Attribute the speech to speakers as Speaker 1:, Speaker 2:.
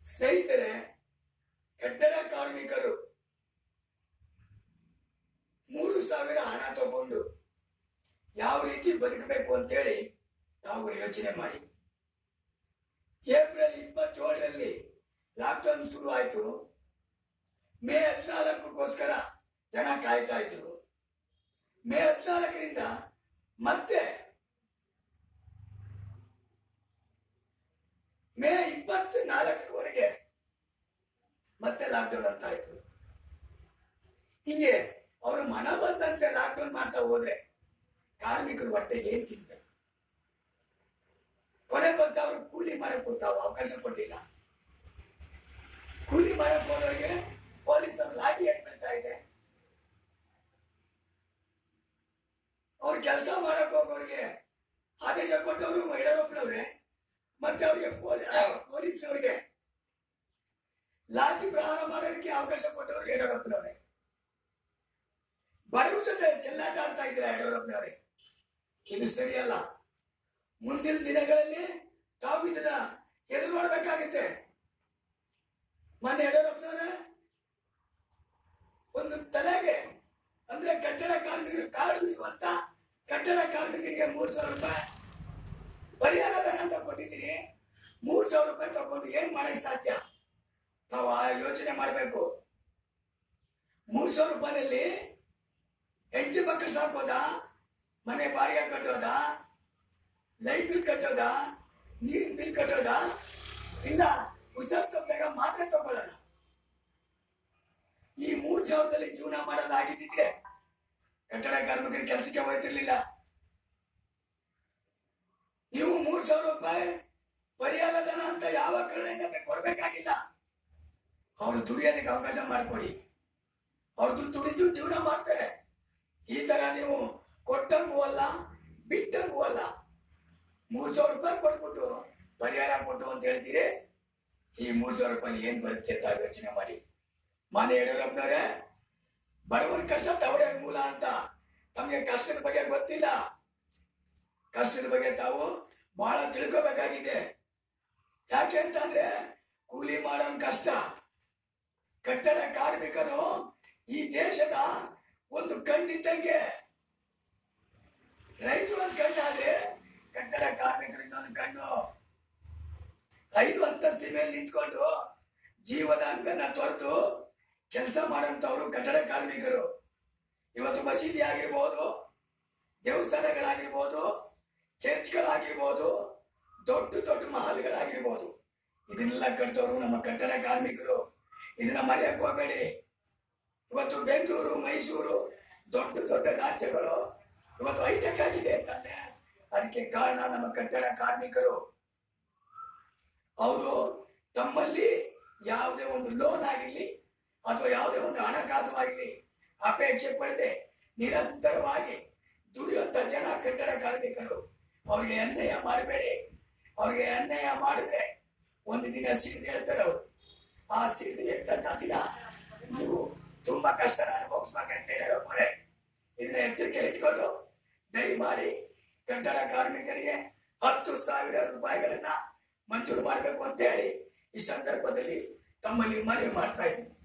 Speaker 1: ಸ್ನೇಹಿತರೆ ಕಟ್ಟಡ ಕಾರ್ಮಿಕರು ಮೂರು ಸಾವಿರ ಹಣ ತಗೊಂಡು ಯಾವ ರೀತಿ ಬದುಕಬೇಕು ಅಂತೇಳಿ ತಾವು ಯೋಚನೆ ಮಾಡಿ ಏಪ್ರಿಲ್ ಇಪ್ಪತ್ತೇಳರಲ್ಲಿ ಲಾಕ್ಡೌನ್ ಶುರು ಆಯಿತು ಮೇ ಹದಿನಾಲ್ಕಕ್ಕೋಸ್ಕರ ಜನ ಕಾಯ್ತಾ ಇದ್ರು ಮೇ ಹದಿನಾಲ್ಕರಿಂದ ಮತ್ತೆ ಮೇ ಇಪ್ಪತ್ನಾಲ್ಕರವರೆಗೆ ಮತ್ತೆ ಲಾಕ್ಡೌನ್ ಅಂತ ಆಯ್ತು ಹಿಂಗೆ ಅವರು ಮನ ಬಂದಂತೆ ಲಾಕ್ಡೌನ್ ಮಾಡ್ತಾ ಹೋದ್ರೆ ಕಾರ್ಮಿಕರು ಹೊಟ್ಟೆಗೆ ಏನ್ ತಿನ್ಬೇಕು ಕೊನೆ ಪಕ್ಷ ಅವರು ಕೂಲಿ ಮಾಡಕ್ ಹೋಗ್ತಾವ ಅವಕಾಶ ಕೊಟ್ಟಿಲ್ಲ ಕೂಲಿ ಮಾಡಕ್ ಹೋದವ್ರಿಗೆ ಪೊಲೀಸರು ಲಾಠಿ ಬೀಳ್ತಾ ಇದೆ ಅವ್ರು ಕೆಲಸ ಮಾಡಕ್ ಹೋಗೋರಿಗೆ ಆದೇಶ ಕೊಟ್ಟವರು ಯಡಿಯೂರಪ್ಪನವ್ರೆ ಮತ್ತೆ ಅವ್ರಿಗೆ ಪೊಲೀಸ್ನವ್ರಿಗೆ ಲಾಠಿ ಪ್ರಹಾರ ಮಾಡೋದಕ್ಕೆ ಅವಕಾಶ ಕೊಟ್ಟವರು ಯಡಿಯೂರಪ್ಪನವ್ರೆ ಬಡವ್ರ ಜೊತೆ ಚೆಲ್ಲಾಟ ಆಡ್ತಾ ಇದ್ದೀರಾ ಯಡಿಯೂರಪ್ಪನವ್ರೆ ಇದು ಸರಿಯಲ್ಲ ಮುಂದಿನ ದಿನಗಳಲ್ಲಿ ತಾವು ಇದನ್ನ ಎದುರು ಮಾಡಬೇಕಾಗುತ್ತೆ ಮೊನ್ನೆ ಯಡಿಯೂರಪ್ಪನವರ ಒಂದು ತಲೆಗೆ ಅಂದ್ರೆ ಕಟ್ಟಡ ಕಾರ್ಮಿಕರು ಕಾರ್ಡು ಇರುವಂತ ಕಟ್ಟಡ ಕಾರ್ಮಿಕರಿಗೆ ಮೂರ್ ಸಾವಿರ ರೂಪಾಯಿ ಪರಿಹಾರ ಧನ ಅಂತ ಕೊಟ್ಟಿದ್ದೀನಿ ಮೂರ್ ಸಾವಿರ ರೂಪಾಯಿ ತಗೊಂಡು ಏನ್ ಮಾಡಕ್ ಸಾಧ್ಯ ತಾವು ಆ ಯೋಚನೆ ಮಾಡಬೇಕು ಮೂರ್ ಸಾವಿರ ರೂಪಾಯಿನಲ್ಲಿ ಹೆಂಡತಿ ಮಕ್ಕಳು ಸಾಕೋದಾ ಮನೆ ಬಾಡಿಗೆ ಕಟ್ಟೋದಾ ಲೈಟ್ ಬಿಲ್ ಕಟ್ಟೋದಾ ನೀರಿನ ಬಿಲ್ ಕಟ್ಟೋದಾ ಇಲ್ಲ ಉಸಿರು ತಪ್ಪಾಗ ಮಾತ್ರ ತಗೊಳ್ಳೋಣ ಈ ಮೂರ್ ಸಾವಿರದಲ್ಲಿ ಜೀವನ ಮಾಡೋದಾಗಿದ್ದಿದ್ರೆ ಕಟ್ಟಡ ಕಾರ್ಮಿಕರು ಕೆಲಸಕ್ಕೆ ಹೋಯ್ತಿರ್ಲಿಲ್ಲ ನೀವು ಮೂರ್ ಸಾವಿರ ರೂಪಾಯಿ ಪರಿಹಾರ ಧನ ಅಂತ ಯಾವ ಕರುಣೆಯಿಂದ ಕೊಡ್ಬೇಕಾಗಿಲ್ಲ ಅವರು ದುಡಿಯೋದಕ್ಕೆ ಅವಕಾಶ ಮಾಡಿಕೊಡಿ ಅವ್ರದ್ದು ದುಡಿದು ಜೀವನ ಮಾಡ್ತಾರೆ ಈ ತರ ನೀವು ಕೊಟ್ಟಂಗೂ ಅಲ್ಲ ಬಿಟ್ಟಂಗೂ ಅಲ್ಲ ಮೂರ್ ಸಾವಿರ ರೂಪಾಯಿ ಕೊಟ್ಬಿಟ್ಟು ಪರಿಹಾರ ಕೊಟ್ಟು ಅಂತ ಹೇಳ್ತೀರಿ ಈ ಮೂರ್ ಸಾವಿರ ರೂಪಾಯಿ ಏನ್ ಬರುತ್ತೆ ಅಂತ ಯೋಚನೆ ಮಾಡಿ ಮಾನ್ಯ ಯಡಿಯೂರಪ್ಪನವರೇ ಬಡವನ ಕಷ್ಟ ತವಡೆ ಮೂಲ ಅಂತ ತಮಗೆ ಕಷ್ಟದ ಬಗ್ಗೆ ಗೊತ್ತಿಲ್ಲ ಕಷ್ಟದ ಬಗ್ಗೆ ತಾವು ಬಹಳ ತಿಳ್ಕೋಬೇಕಾಗಿದೆ ಯಾಕೆ ಅಂತಂದ್ರೆ ಕೂಲಿ ಮಾಡೋನ್ ಕಷ್ಟ ಕಟ್ಟಡ ಕಾರ್ಮಿಕನು ಈ ದೇಶದ ಒಂದು ಕಣ್ಣಿದ್ದಂಗೆ ರೈತರು ಒಂದು ಕಣ್ಣಾದ್ರೆ ಕಟ್ಟಡ ಕಾರ್ಮಿಕರು ಇನ್ನೊಂದು ಕಣ್ಣು ಐದು ಅಂತಸ್ತಿನ ಮೇಲೆ ನಿಂತ್ಕೊಂಡು ಜೀವದ ಅಂಗನ ತೊರೆದು ಕೆಲಸ ಮಾಡೋಂಥವ್ರು ಕಟ್ಟಡ ಕಾರ್ಮಿಕರು ಇವತ್ತು ಮಸೀದಿ ಆಗಿರ್ಬೋದು ದೇವಸ್ಥಾನಗಳಾಗಿರ್ಬೋದು ಚರ್ಚ್ಗಳಾಗಿರ್ಬೋದು ದೊಡ್ಡ ದೊಡ್ಡ ಮಹಲ್ಗಳಾಗಿರ್ಬೋದು ಇದನ್ನೆಲ್ಲ ಕಟ್ಟಿದವರು ನಮ್ಮ ಕಟ್ಟಡ ಕಾರ್ಮಿಕರು ಇದನ್ನ ಮರೆಯಕ್ಕೆ ಹೋಗಬೇಡಿ ಇವತ್ತು ಬೆಂಗಳೂರು ಮೈಸೂರು ದೊಡ್ಡ ದೊಡ್ಡ ರಾಜ್ಯಗಳು ಇವತ್ತು ಹೈಟೆಕ್ ಆಗಿದೆ ಅಂತಂದ್ರೆ ಅದಕ್ಕೆ ಕಾರಣ ನಮ್ಮ ಕಟ್ಟಡ ಕಾರ್ಮಿಕರು ಅವರು ತಮ್ಮಲ್ಲಿ ಯಾವುದೇ ಒಂದು ಲೋನ್ ಆಗಿರ್ಲಿ ಅಥವಾ ಯಾವುದೇ ಒಂದು ಹಣಕಾಸು ಆಗಲಿ ಅಪೇಕ್ಷೆ ಪಡದೆ ನಿರಂತರವಾಗಿ ದುಡಿಯುವಂತ ಜನ ಕಟ್ಟಡ ಕಾರ್ಮಿಕರು ಅವ್ರಿಗೆ ಅನ್ಯಾಯ ಮಾಡಬೇಡಿ ಅವ್ರಿಗೆ ಅನ್ಯಾಯ ಮಾಡಿದ್ರೆ ಒಂದು ದಿನ ಸಿಡಿದು ಹೇಳ್ತಾರೆ ಅವರು ಆ ಸಿಡಿದು ಎದ್ದಂತ ದಿನ ನೀವು ತುಂಬಾ ಕಷ್ಟನ ಅನುಭವಿಸ್ಬೇಕಂತ ಹೇಳಿರೋರೆ ಇದನ್ನ ಎಚ್ಚರಿಕೆ ಇಟ್ಕೊಂಡು ದಯಮಾಡಿ ಕಟ್ಟಡ ಕಾರ್ಮಿಕರಿಗೆ ಹತ್ತು ಸಾವಿರ ರೂಪಾಯಿಗಳನ್ನ ಮಂಜೂರು ಮಾಡಬೇಕು ಅಂತ ಹೇಳಿ ಈ ಸಂದರ್ಭದಲ್ಲಿ ತಮ್ಮಲ್ಲಿ ಮನವಿ ಮಾಡ್ತಾ ಇದ್ದೀನಿ